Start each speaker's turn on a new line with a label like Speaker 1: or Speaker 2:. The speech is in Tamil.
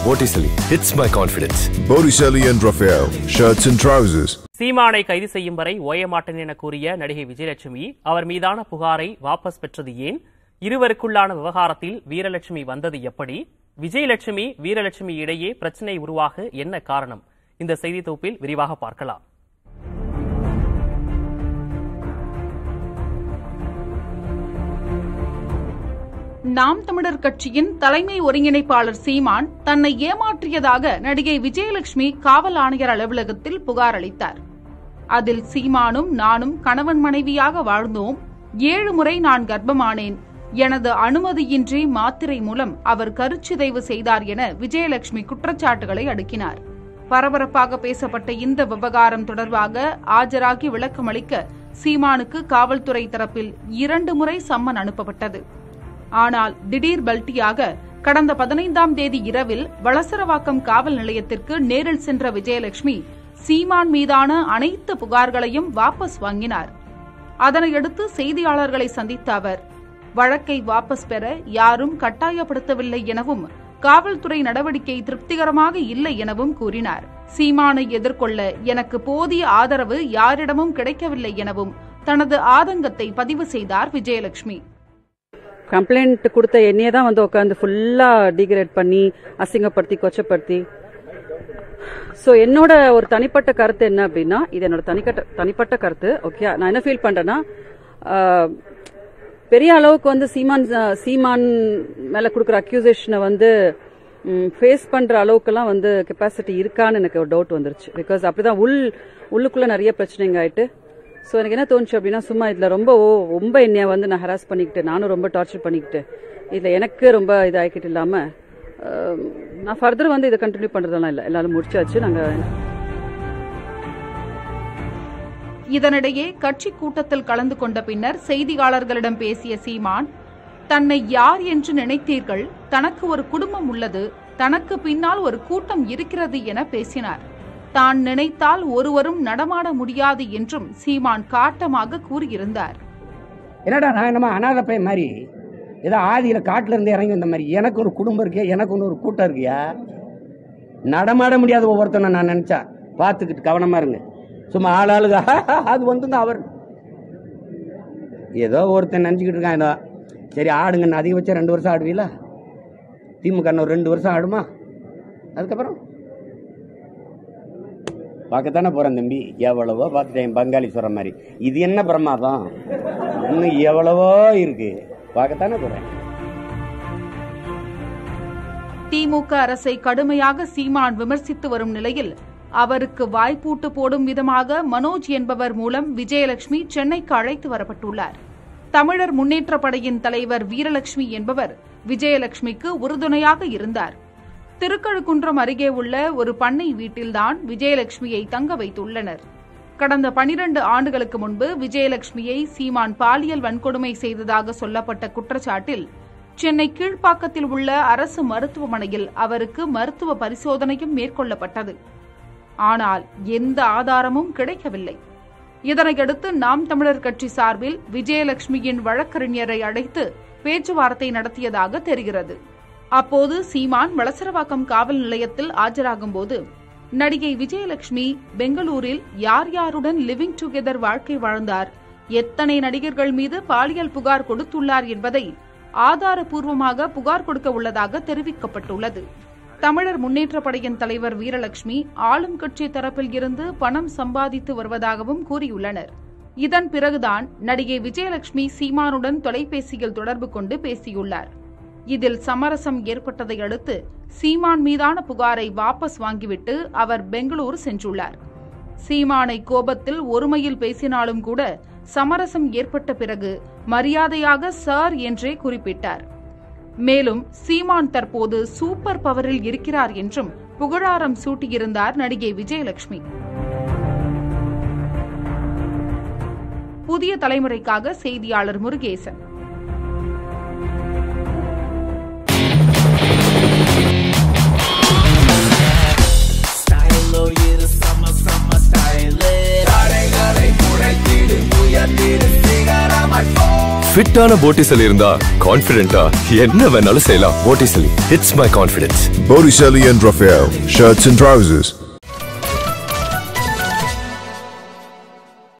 Speaker 1: Botticelli hits my confidence.
Speaker 2: Botticelli and Raphael, shirts and trousers.
Speaker 3: சீமானை கைது செய்யும் வரை ஓயமாட்டேன் என கூறிய நடிகை விஜயலட்சுமி அவர் மீதான புகாரை வாபஸ் பெற்றது ஏன் இருவருக்குள்ளான விவகாரத்தில் வீரலட்சுமி வந்தது எப்படி விஜயலட்சுமி வீரலட்சுமி இடையே பிரச்சனை உருவாக என்ன காரணம் இந்த செய்தி தொகுப்பில் விரிவாக பார்க்கலாம்
Speaker 4: நாம் தமிழர் கட்சியின் தலைமை ஒருங்கிணைப்பாளர் சீமான் தன்னை ஏமாற்றியதாக நடிகை விஜயலட்சுமி காவல் ஆணையர் அலுவலகத்தில் புகார் அளித்தார் அதில் சீமானும் நானும் கணவன் மனைவியாக வாழ்ந்தோம் ஏழு முறை நான் கர்ப்பமானேன் எனது அனுமதியின்றி மாத்திரை மூலம் அவர் கருச்சிதைவு செய்தார் என விஜயலட்சுமி குற்றச்சாட்டுகளை அடுக்கினார் பரபரப்பாக பேசப்பட்ட இந்த விவகாரம் தொடர்பாக ஆஜராகி விளக்கமளிக்க சீமானுக்கு காவல்துறை தரப்பில் இரண்டு முறை சம்மன் அனுப்பப்பட்டது ஆனால் திடீர் பல்டியாக கடந்த பதினைந்தாம் தேதி இரவில் வளசரவாக்கம் காவல் நிலையத்திற்கு நேரில் சென்ற விஜயலட்சுமி சீமான் மீதான அனைத்து புகார்களையும் வாபஸ் வாங்கினார் அதனையடுத்து செய்தியாளர்களை சந்தித்த அவர் வழக்கை வாபஸ் பெற யாரும் கட்டாயப்படுத்தவில்லை எனவும் காவல்துறை நடவடிக்கை திருப்திகரமாக இல்லை எனவும் கூறினார் சீமானை எதிர்கொள்ள எனக்கு போதிய ஆதரவு யாரிடமும் கிடைக்கவில்லை எனவும் தனது ஆதங்கத்தை பதிவு செய்தார் விஜயலட்சுமி
Speaker 5: கம்ப்ளைண்ட் கொடுத்த என்னையே தான் வந்து உட்காந்து ஃபுல்லாக டிகிரேட் பண்ணி அசிங்கப்படுத்தி கொச்சப்படுத்தி ஸோ என்னோட ஒரு தனிப்பட்ட கருத்து என்ன அப்படின்னா இது என்னோட தனிக்கட்ட தனிப்பட்ட கருத்து ஓகே நான் என்ன ஃபீல் பண்ணுறேன்னா பெரிய அளவுக்கு வந்து சீமான் சீமான் மேலே கொடுக்குற அக்யூசேஷனை வந்து ஃபேஸ் பண்ணுற அளவுக்குலாம் வந்து கெப்பாசிட்டி இருக்கான்னு எனக்கு ஒரு டவுட் வந்துருச்சு பிகாஸ் அப்படிதான் உள் உள்ளுக்குள்ளே நிறைய பிரச்சனைங்க ஆயிட்டு ஸோ எனக்கு என்ன தோணுச்சு அப்படின்னா சும்மா இதில் ரொம்ப ஓ ரொம்ப என்னைய வந்து நான் ஹராஸ் பண்ணிக்கிட்டு நானும் ரொம்ப டார்ச்சர் பண்ணிக்கிட்டு இதில் எனக்கு ரொம்ப இதாகிக்கிட்டு இல்லாமல் நான் ஃபர்தர் வந்து இதை கண்டினியூ பண்ணுறதெல்லாம் இல்லை எல்லாரும் முடிச்சாச்சு நாங்கள்
Speaker 4: இதனிடையே கட்சி கூட்டத்தில் கலந்து கொண்ட பின்னர் செய்தியாளர்களிடம் பேசிய சீமான் தன்னை யார் என்று நினைத்தீர்கள் தனக்கு ஒரு குடும்பம் உள்ளது தனக்கு பின்னால் ஒரு கூட்டம் இருக்கிறது என பேசினார் தான் நினைத்தால் ஒருவரும் நடமாட முடியாது என்றும் சீமான் காட்டமாக கூறியிருந்தார்
Speaker 6: என்னடா நான் என்னமா அனாதை பையன் மாதிரி ஏதோ ஆதியில் காட்டில் இருந்து இறங்கி வந்த மாதிரி எனக்கு ஒரு குடும்பம் இருக்கியா எனக்கு ஒன்று ஒரு கூட்டம் இருக்கியா நடமாட முடியாத ஒவ்வொருத்தனை நான் நினச்சா பார்த்துக்கிட்டு கவனமாக இருங்க சும்மா ஆள் ஆளுங்க அது வந்து அவர் ஏதோ ஒருத்தன் நினச்சிக்கிட்டு இருக்கான் ஏதோ சரி ஆடுங்கன்னு அதிகபட்சம் ரெண்டு வருஷம் ஆடுவீங்களா திமுக ஒரு ரெண்டு வருஷம் ஆடுமா அதுக்கப்புறம் பார்க்கத்தானே போகிறேன் தம்பி எவ்வளவோ பார்த்துட்டேன் பங்காளி சொல்கிற மாதிரி இது என்ன பிரமாதம் இன்னும் எவ்வளவோ இருக்கு பார்க்கத்தானே போகிறேன்
Speaker 4: திமுக அரசை கடுமையாக சீமான் விமர்சித்து வரும் நிலையில் அவருக்கு வாய்ப்பூட்டு போடும் விதமாக மனோஜ் என்பவர் மூலம் விஜயலட்சுமி சென்னைக்கு அழைத்து வரப்பட்டுள்ளார் தமிழர் முன்னேற்ற படையின் தலைவர் வீரலட்சுமி என்பவர் விஜயலட்சுமிக்கு உறுதுணையாக இருந்தார் திருக்கழுக்குன்றம் அருகே உள்ள ஒரு பண்ணை வீட்டில்தான் விஜயலட்சுமியை தங்க வைத்துள்ளனர் கடந்த பனிரண்டு ஆண்டுகளுக்கு முன்பு விஜயலட்சுமியை சீமான் பாலியல் வன்கொடுமை செய்ததாக சொல்லப்பட்ட குற்றச்சாட்டில் சென்னை கீழ்ப்பாக்கத்தில் உள்ள அரசு மருத்துவமனையில் அவருக்கு மருத்துவ பரிசோதனையும் மேற்கொள்ளப்பட்டது ஆனால் எந்த ஆதாரமும் கிடைக்கவில்லை இதனையடுத்து நாம் தமிழர் கட்சி சார்பில் விஜயலட்சுமியின் வழக்கறிஞரை அழைத்து பேச்சுவார்த்தை நடத்தியதாக தெரிகிறது அப்போது சீமான் வளசரவாக்கம் காவல் நிலையத்தில் ஆஜராகும்போது நடிகை விஜயலட்சுமி பெங்களூரில் யார் யாருடன் லிவிங் டுகெதர் வாழ்க்கை வாழ்ந்தார் எத்தனை நடிகர்கள் மீது பாலியல் புகார் கொடுத்துள்ளார் என்பதை ஆதாரபூர்வமாக புகார் கொடுக்க உள்ளதாக தெரிவிக்கப்பட்டுள்ளது தமிழர் முன்னேற்ற படையின் தலைவர் வீரலட்சுமி ஆளும் கட்சி தரப்பில் இருந்து பணம் சம்பாதித்து வருவதாகவும் கூறியுள்ளனர் இதன் பிறகுதான் நடிகை விஜயலட்சுமி சீமானுடன் தொலைபேசியில் தொடர்பு கொண்டு பேசியுள்ளார் இதில் சமரசம் ஏற்பட்டதை அடுத்து சீமான் மீதான புகாரை வாபஸ் வாங்கிவிட்டு அவர் பெங்களூரு சென்றுள்ளார் சீமானை கோபத்தில் ஒருமையில் பேசினாலும் கூட சமரசம் ஏற்பட்ட பிறகு மரியாதையாக சார் என்றே குறிப்பிட்டார் மேலும் சீமான் தற்போது சூப்பர் பவரில் இருக்கிறார் என்றும் புகழாரம் சூட்டியிருந்தார் நடிகை விஜயலட்சுமி புதிய தலைமுறைக்காக செய்தியாளர் முருகேசன்
Speaker 1: ஃபிட்டான போட்டிசலி இருந்தா கான்ஃபிடென்ட்டா என்ன வேணாலும் செய்யலாம் Botticelli it's my confidence
Speaker 2: Botticelli and Raphael, shirts and trousers.